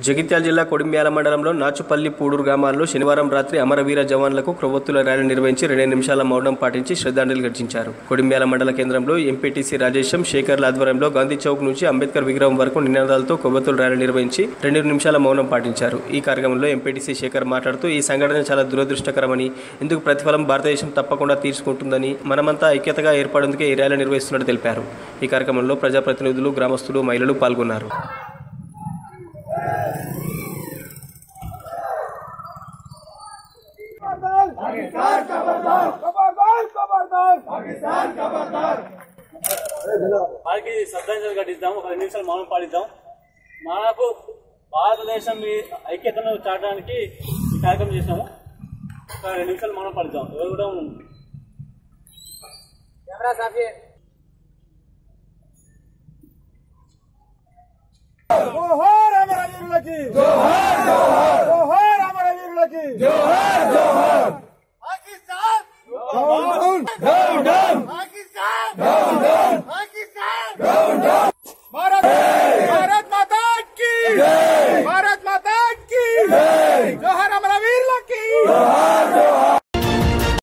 జగిత్యాల జిల్లా కొడిమ్యాల మండలంలో నాచుపల్లి పూడూరు గ్రామాల్లో శనివారం రాత్రి అమరవీర జవాన్లకు క్రొవ్వొత్తుల ర్యాలీ నిర్వహించి రెండు నిమిషాల మౌనం పాటించి శ్రద్ధాంజలి ఘటించారు కొడిమ్యాల మండల కేంద్రంలో ఎంపీటీసీ రాజేశం శేఖర్ల ఆధ్వర్యంలో గాంధీ చౌక్ నుంచి అంబేద్కర్ విగ్రహం వరకు నినాదాలతో కొవ్వొత్తుల ర్యాలీ నిర్వహించి రెండు నిమిషాల మౌనం పాటించారు ఈ కార్యక్రమంలో ఎంపీటీసీ శేఖర్ మాట్లాడుతూ ఈ సంఘటన చాలా దురదృష్టకరమని ఇందుకు ప్రతిఫలం భారతదేశం తప్పకుండా తీసుకుంటుందని మనమంతా ఐక్యతగా ఏర్పడేందుకే ఈ ర్యాలీ నిర్వహిస్తున్నట్టు తెలిపారు ఈ కార్యక్రమంలో ప్రజాప్రతినిధులు గ్రామస్తులు మహిళలు పాల్గొన్నారు వారికి శ్రద్ధాంజలి ఘటిద్దాం ఒక రెండు నిమిషాలు మౌనం పాటిద్దాం మనకు భారతదేశం ఈ ఐక్యతను చాటడానికి ఈ కార్యక్రమం చేసినాము ఒక రెండు నిమిషాలు మౌనం పాటిద్దాం ఎవరు కూడా జోహార్ అమరవీరులకి జోహార్ జోహార్